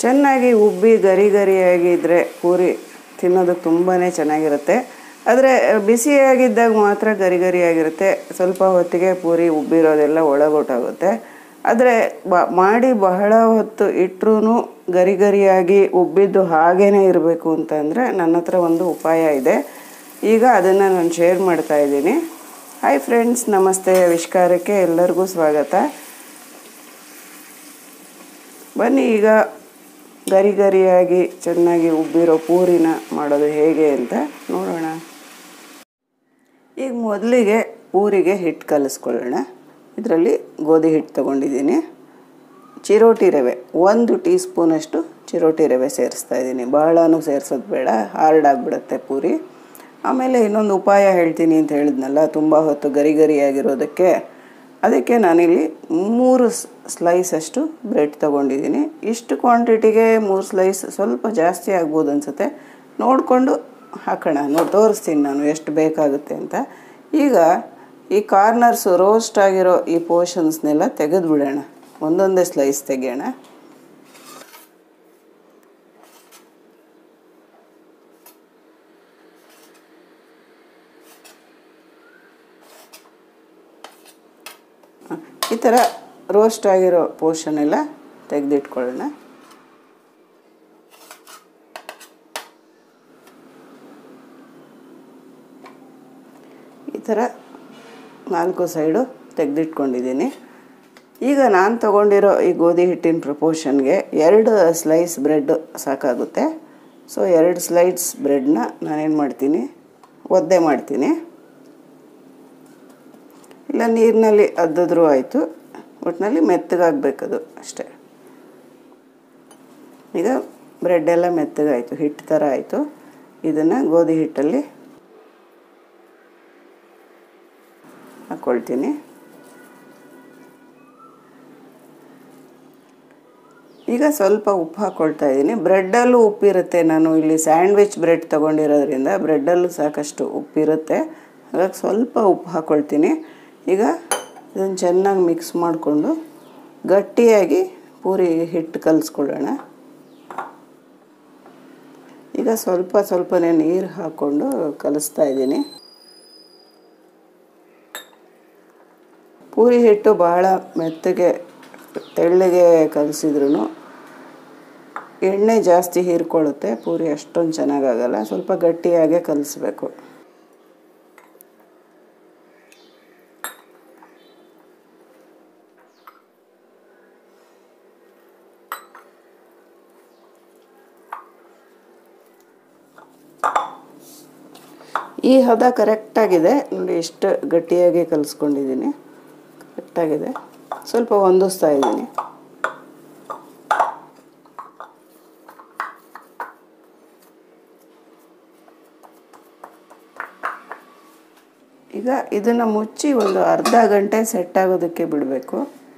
ಚೆನ್ನಾಗಿ ಉಬ್ಬಿ ಗರಿ ಗರಿಯಾಗಿದ್ದರೆ ಪೂರಿ ತಿನ್ನೋದಕ್ಕೆ ತುಂಬಾ ಚೆನ್ನಾಗಿರುತ್ತೆ ಆದರೆ ಬಿಸಿಯಾಗಿದ್ದಾಗ ಮಾತ್ರ ಗರಿ ಗರಿಯಾಗಿರುತ್ತೆ ಸ್ವಲ್ಪ ಹೊತ್ತಿಗೆ ಪೂರಿ ಉಬ್ಬಿರೋದೆಲ್ಲ ಒಳಗೊಟ್ಟಾಗುತ್ತೆ ಆದರೆ ಬ ಮಾಡಿ ಬಹಳ ಹೊತ್ತು ಇಟ್ಟರೂ ಗರಿ ಗರಿಯಾಗಿ ಉಬ್ಬಿದ್ದು ಹಾಗೇ ಇರಬೇಕು ಅಂತಂದರೆ ನನ್ನ ಹತ್ರ ಒಂದು ಉಪಾಯ ಇದೆ ಈಗ ಅದನ್ನು ನಾನು ಶೇರ್ ಮಾಡ್ತಾ ಇದ್ದೀನಿ ಹಾಯ್ ಫ್ರೆಂಡ್ಸ್ ನಮಸ್ತೆ ಆವಿಷ್ಕಾರಕ್ಕೆ ಎಲ್ಲರಿಗೂ ಸ್ವಾಗತ ಬನ್ನಿ ಈಗ ಗರಿ ಗರಿಯಾಗಿ ಚೆನ್ನಾಗಿ ಉಬ್ಬಿರೋ ಪೂರಿನ ಮಾಡೋದು ಹೇಗೆ ಅಂತ ನೋಡೋಣ ಈಗ ಮೊದಲಿಗೆ ಪೂರಿಗೆ ಹಿಟ್ಟು ಕಲಿಸ್ಕೊಳ್ಳೋಣ ಇದರಲ್ಲಿ ಗೋಧಿ ಹಿಟ್ಟು ತೊಗೊಂಡಿದ್ದೀನಿ ಚಿರೋಟಿ ರವೆ ಒಂದು ಟೀ ಸ್ಪೂನಷ್ಟು ಚಿರೋಟಿ ರವೆ ಸೇರಿಸ್ತಾ ಇದ್ದೀನಿ ಬಹಳನೂ ಸೇರಿಸೋದು ಬೇಡ ಹಾರ್ಡ್ ಆಗಿಬಿಡುತ್ತೆ ಪೂರಿ ಆಮೇಲೆ ಇನ್ನೊಂದು ಉಪಾಯ ಹೇಳ್ತೀನಿ ಅಂತ ಹೇಳಿದ್ನಲ್ಲ ತುಂಬ ಹೊತ್ತು ಗರಿ ಗರಿಯಾಗಿರೋದಕ್ಕೆ ಅದಕ್ಕೆ ನಾನಿಲ್ಲಿ ಮೂರು ಸ್ಲೈಸ್ ಅಷ್ಟು ಬ್ರೆಡ್ ತೊಗೊಂಡಿದ್ದೀನಿ ಇಷ್ಟು ಕ್ವಾಂಟಿಟಿಗೆ ಮೂರು ಸ್ಲೈಸ್ ಸ್ವಲ್ಪ ಜಾಸ್ತಿ ಆಗ್ಬೋದು ಅನಿಸುತ್ತೆ ನೋಡಿಕೊಂಡು ಹಾಕೋಣ ನೋಡಿ ತೋರಿಸ್ತೀನಿ ನಾನು ಎಷ್ಟು ಬೇಕಾಗುತ್ತೆ ಅಂತ ಈಗ ಈ ಕಾರ್ನರ್ಸು ರೋಸ್ಟ್ ಆಗಿರೋ ಈ ಪೋರ್ಷನ್ಸ್ನೆಲ್ಲ ತೆಗೆದು ಬಿಡೋಣ ಒಂದೊಂದೇ ಸ್ಲೈಸ್ ತೆಗೆಯೋಣ ಈ ಥರ ರೋಸ್ಟ್ ಆಗಿರೋ ಪೋರ್ಷನ್ ಎಲ್ಲ ತೆಗೆದಿಟ್ಕೊಳ್ಳೋಣ ಈ ಥರ ನಾಲ್ಕು ಸೈಡು ತೆಗೆದಿಟ್ಕೊಂಡಿದ್ದೀನಿ ಈಗ ನಾನು ತೊಗೊಂಡಿರೋ ಈ ಗೋಧಿ ಹಿಟ್ಟಿನ ಪ್ರಪೋರ್ಷನ್ಗೆ ಎರಡು ಸ್ಲೈಸ್ ಬ್ರೆಡ್ ಸಾಕಾಗುತ್ತೆ ಸೊ ಎರಡು ಸ್ಲೈಸ್ ಬ್ರೆಡ್ನ ನಾನೇನು ಮಾಡ್ತೀನಿ ಒದ್ದೆ ಮಾಡ್ತೀನಿ ಇಲ್ಲ ನೀರಿನಲ್ಲಿ ಅದ್ದಿದ್ರೂ ಆಯಿತು ಒಟ್ಟಿನಲ್ಲಿ ಮೆತ್ತಗಾಗಬೇಕದು ಅಷ್ಟೇ ಈಗ ಬ್ರೆಡ್ ಎಲ್ಲ ಮೆತ್ತಗಾಯಿತು ಹಿಟ್ಟು ಥರ ಆಯಿತು ಇದನ್ನು ಗೋಧಿ ಹಿಟ್ಟಲ್ಲಿ ಹಾಕ್ಕೊಳ್ತೀನಿ ಈಗ ಸ್ವಲ್ಪ ಉಪ್ಪು ಹಾಕ್ಕೊಳ್ತಾ ಇದ್ದೀನಿ ಬ್ರೆಡ್ಡಲ್ಲೂ ಉಪ್ಪಿರುತ್ತೆ ನಾನು ಇಲ್ಲಿ ಸ್ಯಾಂಡ್ವಿಚ್ ಬ್ರೆಡ್ ತೊಗೊಂಡಿರೋದ್ರಿಂದ ಬ್ರೆಡ್ಡಲ್ಲೂ ಸಾಕಷ್ಟು ಉಪ್ಪಿರುತ್ತೆ ಹಾಗಾಗಿ ಸ್ವಲ್ಪ ಉಪ್ಪು ಹಾಕ್ಕೊಳ್ತೀನಿ ಈಗ ಇದನ್ನು ಚೆನ್ನಾಗಿ ಮಿಕ್ಸ್ ಮಾಡಿಕೊಂಡು ಗಟ್ಟಿಯಾಗಿ ಪೂರಿ ಹಿಟ್ಟು ಕಲಿಸ್ಕೊಳ್ಳೋಣ ಈಗ ಸ್ವಲ್ಪ ಸ್ವಲ್ಪನೇ ನೀರು ಹಾಕ್ಕೊಂಡು ಕಲಿಸ್ತಾ ಇದ್ದೀನಿ ಪೂರಿ ಹಿಟ್ಟು ಬಹಳ ಮೆತ್ತಗೆ ತೆಳ್ಳಗೆ ಕಲಸಿದ್ರು ಎಣ್ಣೆ ಜಾಸ್ತಿ ಹೀರ್ಕೊಳ್ಳುತ್ತೆ ಪೂರಿ ಅಷ್ಟೊಂದು ಚೆನ್ನಾಗಾಗಲ್ಲ ಸ್ವಲ್ಪ ಗಟ್ಟಿಯಾಗೆ ಕಲಿಸ್ಬೇಕು ಈ ಹದ ಕರೆಕ್ಟಾಗಿದೆ ನೋಡಿ ಎಷ್ಟು ಗಟ್ಟಿಯಾಗಿ ಕಲಿಸ್ಕೊಂಡಿದ್ದೀನಿ ಕರೆಕ್ಟಾಗಿದೆ ಸ್ವಲ್ಪ ಹೊಂದಿಸ್ತಾ ಇದ್ದೀನಿ ಈಗ ಇದನ್ನು ಮುಚ್ಚಿ ಒಂದು ಅರ್ಧ ಗಂಟೆ ಸೆಟ್ ಆಗೋದಕ್ಕೆ ಬಿಡಬೇಕು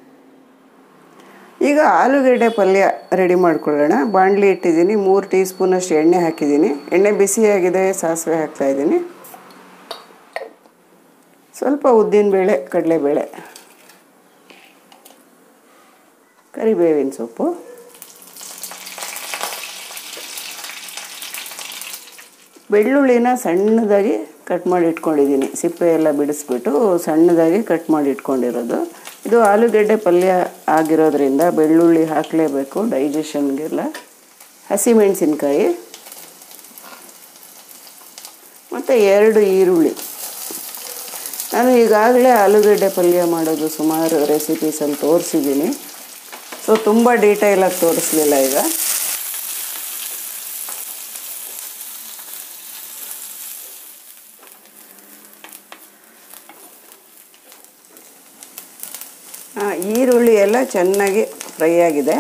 ಈಗ ಆಲೂಗೆಡ್ಡೆ ಪಲ್ಯ ರೆಡಿ ಮಾಡ್ಕೊಳ್ಳೋಣ ಬಾಣಲಿ ಇಟ್ಟಿದ್ದೀನಿ ಮೂರು ಟೀ ಸ್ಪೂನಷ್ಟು ಎಣ್ಣೆ ಹಾಕಿದ್ದೀನಿ ಎಣ್ಣೆ ಬಿಸಿಯಾಗಿದೆ ಸಾಸಿವೆ ಹಾಕ್ತಾಯಿದ್ದೀನಿ ಸ್ವಲ್ಪ ಉದ್ದಿನಬೇಳೆ ಕಡಲೆಬೇಳೆ ಕರಿಬೇವಿನ ಸೊಪ್ಪು ಬೆಳ್ಳುಳ್ಳಿನ ಸಣ್ಣದಾಗಿ ಕಟ್ ಮಾಡಿ ಇಟ್ಕೊಂಡಿದ್ದೀನಿ ಸಿಪ್ಪೆ ಎಲ್ಲ ಬಿಡಿಸ್ಬಿಟ್ಟು ಸಣ್ಣದಾಗಿ ಕಟ್ ಮಾಡಿ ಇಟ್ಕೊಂಡಿರೋದು ಇದು ಆಲೂಗೆಡ್ಡೆ ಪಲ್ಯ ಆಗಿರೋದ್ರಿಂದ ಬೆಳ್ಳುಳ್ಳಿ ಹಾಕಲೇಬೇಕು ಡೈಜೆಷನ್ಗೆಲ್ಲ ಹಸಿಮೆಣಸಿನ್ಕಾಯಿ ಮತ್ತು ಎರಡು ಈರುಳ್ಳಿ ನಾನು ಈಗಾಗಲೇ ಆಲೂಗೆಡ್ಡೆ ಪಲ್ಯ ಮಾಡೋದು ಸುಮಾರು ರೆಸಿಪೀಸಲ್ಲಿ ತೋರಿಸಿದ್ದೀನಿ ಸೊ ತುಂಬ ಡೀಟೇಲಾಗಿ ತೋರಿಸ್ಲಿಲ್ಲ ಈಗ ಈರುಳ್ಳಿ ಎಲ್ಲ ಚೆನ್ನಾಗಿ ಫ್ರೈ ಆಗಿದೆ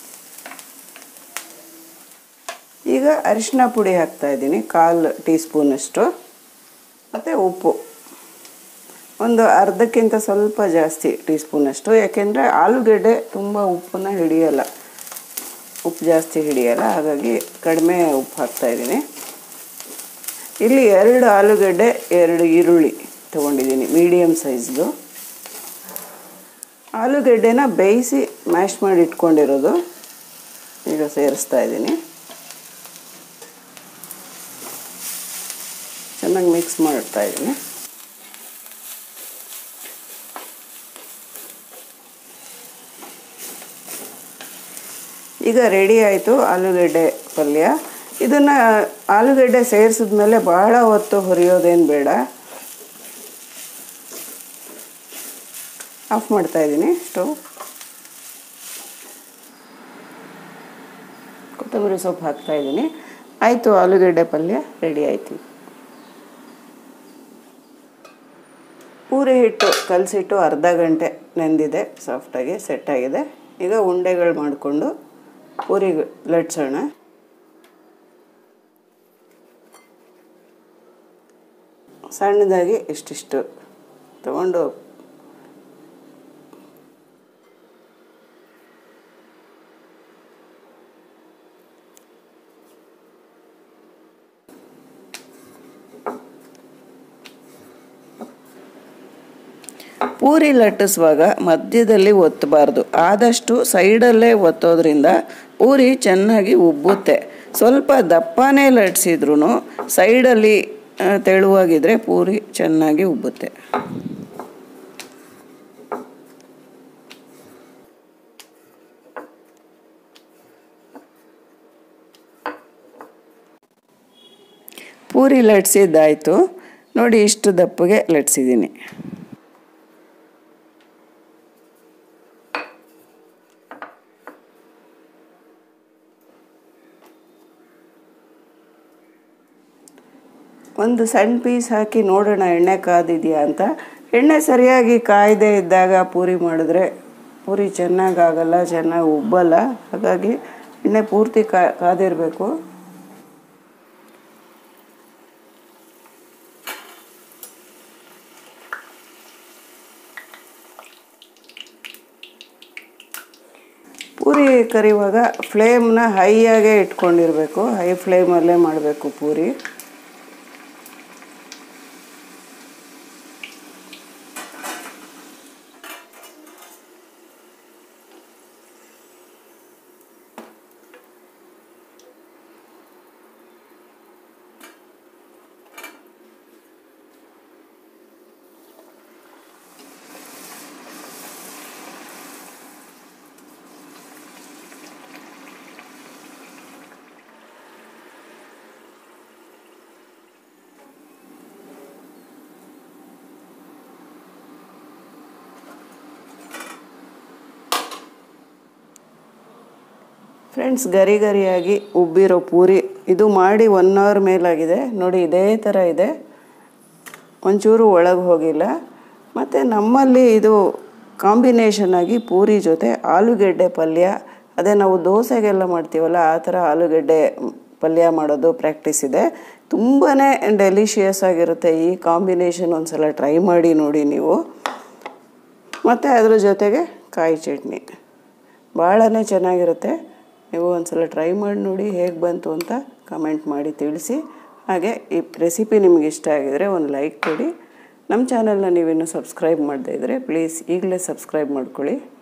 ಈಗ ಅರಿಶಿನ ಪುಡಿ ಹಾಕ್ತಾಯಿದ್ದೀನಿ ಕಾಲು ಟೀ ಸ್ಪೂನಷ್ಟು ಮತ್ತು ಉಪ್ಪು ಒಂದು ಅರ್ಧಕ್ಕಿಂತ ಸ್ವಲ್ಪ ಜಾಸ್ತಿ ಟೀ ಸ್ಪೂನಷ್ಟು ಯಾಕೆಂದರೆ ಆಲೂಗೆಡ್ಡೆ ತುಂಬ ಉಪ್ಪನ್ನ ಹಿಡಿಯಲ್ಲ ಉಪ್ಪು ಜಾಸ್ತಿ ಹಿಡಿಯಲ್ಲ ಹಾಗಾಗಿ ಕಡಿಮೆ ಉಪ್ಪು ಹಾಕ್ತಾಯಿದ್ದೀನಿ ಇಲ್ಲಿ ಎರಡು ಆಲೂಗಡ್ಡೆ ಎರಡು ಈರುಳ್ಳಿ ತೊಗೊಂಡಿದ್ದೀನಿ ಮೀಡಿಯಮ್ ಸೈಜ್ದು ಆಲೂಗೆಡ್ಡೆನ ಬೇಯಿಸಿ ಮ್ಯಾಶ್ ಮಾಡಿ ಇಟ್ಕೊಂಡಿರೋದು ಈಗ ಸೇರಿಸ್ತಾ ಇದ್ದೀನಿ ಚೆನ್ನಾಗಿ ಮಿಕ್ಸ್ ಮಾಡ್ತಾ ಇದ್ದೀನಿ ಈಗ ರೆಡಿ ಆಯಿತು ಆಲೂಗೆಡ್ಡೆ ಪಲ್ಯ ಇದನ್ನು ಆಲೂಗೆಡ್ಡೆ ಸೇರಿಸಿದ್ಮೇಲೆ ಬಹಳ ಹೊತ್ತು ಹುರಿಯೋದೇನು ಬೇಡ ಆಫ್ ಮಾಡ್ತಾ ಇದ್ದೀನಿ ಸ್ಟವ್ ಕೊತ್ತಂಬರಿ ಸೊಪ್ಪು ಹಾಕ್ತಾ ಇದ್ದೀನಿ ಆಯಿತು ಆಲೂಗೆಡ್ಡೆ ಪಲ್ಯ ರೆಡಿ ಆಯಿತು ಪೂರಿ ಹಿಟ್ಟು ಕಲಸಿಟ್ಟು ಅರ್ಧ ಗಂಟೆ ನೆಂದಿದೆ ಸಾಫ್ಟಾಗಿ ಸೆಟ್ಟಾಗಿದೆ ಈಗ ಉಂಡೆಗಳು ಮಾಡಿಕೊಂಡು ಪೂರಿ ಲಟ್ಸೋಣ ಸಣ್ಣದಾಗಿ ಇಷ್ಟಿಷ್ಟು ತಗೊಂಡು ಪೂರಿ ಲಟ್ಟಿಸುವಾಗ ಮಧ್ಯದಲ್ಲಿ ಒತ್ತಬಾರ್ದು ಆದಷ್ಟು ಸೈಡಲ್ಲೇ ಒತ್ತೋದ್ರಿಂದ ಪೂರಿ ಚೆನ್ನಾಗಿ ಉಬ್ಬುತ್ತೆ ಸ್ವಲ್ಪ ದಪ್ಪನೇ ಲಟ್ಸಿದ್ರೂ ಸೈಡಲ್ಲಿ ತೆಳುವಾಗಿದ್ದರೆ ಪೂರಿ ಚೆನ್ನಾಗಿ ಉಬ್ಬುತ್ತೆ ಪೂರಿ ಲಟ್ಸಿದ್ದಾಯಿತು ನೋಡಿ ಇಷ್ಟು ದಪ್ಪಗೆ ಲಟ್ಸಿದ್ದೀನಿ ಒಂದು ಸಣ್ಣ ಪೀಸ್ ಹಾಕಿ ನೋಡೋಣ ಎಣ್ಣೆ ಕಾದಿದೆಯಾ ಅಂತ ಎಣ್ಣೆ ಸರಿಯಾಗಿ ಕಾಯದೇ ಇದ್ದಾಗ ಪೂರಿ ಮಾಡಿದ್ರೆ ಪೂರಿ ಚೆನ್ನಾಗಾಗಲ್ಲ ಚೆನ್ನಾಗಿ ಉಬ್ಬಲ್ಲ ಹಾಗಾಗಿ ಎಣ್ಣೆ ಪೂರ್ತಿ ಕಾ ಕಾದಿರಬೇಕು ಪೂರಿ ಕರಿಯುವಾಗ ಫ್ಲೇಮ್ನ ಹೈಯಾಗೇ ಇಟ್ಕೊಂಡಿರಬೇಕು ಹೈ ಫ್ಲೇಮಲ್ಲೇ ಮಾಡಬೇಕು ಪೂರಿ ಫ್ರೆಂಡ್ಸ್ ಗರಿ ಗರಿಯಾಗಿ ಉಬ್ಬಿರೋ ಪೂರಿ ಇದು ಮಾಡಿ ಒನ್ ಅವರ್ ಮೇಲಾಗಿದೆ ನೋಡಿ ಇದೇ ಥರ ಇದೆ ಒಂಚೂರು ಒಳಗೆ ಹೋಗಿಲ್ಲ ಮತ್ತು ನಮ್ಮಲ್ಲಿ ಇದು ಕಾಂಬಿನೇಷನ್ ಆಗಿ ಪೂರಿ ಜೊತೆ ಆಲೂಗೆಡ್ಡೆ ಪಲ್ಯ ಅದೇ ನಾವು ದೋಸೆಗೆಲ್ಲ ಮಾಡ್ತೀವಲ್ಲ ಆ ಥರ ಆಲೂಗೆಡ್ಡೆ ಪಲ್ಯ ಮಾಡೋದು ಪ್ರಾಕ್ಟೀಸ್ ಇದೆ ತುಂಬಾ ಡೆಲಿಷಿಯಸ್ ಆಗಿರುತ್ತೆ ಈ ಕಾಂಬಿನೇಷನ್ ಒಂದು ಸಲ ಟ್ರೈ ಮಾಡಿ ನೋಡಿ ನೀವು ಮತ್ತು ಅದ್ರ ಜೊತೆಗೆ ಕಾಯಿ ಚಟ್ನಿ ಭಾಳನೇ ಚೆನ್ನಾಗಿರುತ್ತೆ ನೀವು ಒಂದು ಸಲ ಟ್ರೈ ಮಾಡಿ ನೋಡಿ ಹೇಗೆ ಬಂತು ಅಂತ ಕಮೆಂಟ್ ಮಾಡಿ ತಿಳಿಸಿ ಹಾಗೆ ಈ ರೆಸಿಪಿ ನಿಮ್ಗೆ ಇಷ್ಟ ಆಗಿದರೆ ಒಂದು ಲೈಕ್ ಕೊಡಿ ನಮ್ಮ ಚಾನಲ್ನ ನೀವಿನ್ನೂ ಸಬ್ಸ್ಕ್ರೈಬ್ ಮಾಡದೇ ಇದ್ದರೆ ಪ್ಲೀಸ್ ಈಗಲೇ ಸಬ್ಸ್ಕ್ರೈಬ್ ಮಾಡ್ಕೊಳ್ಳಿ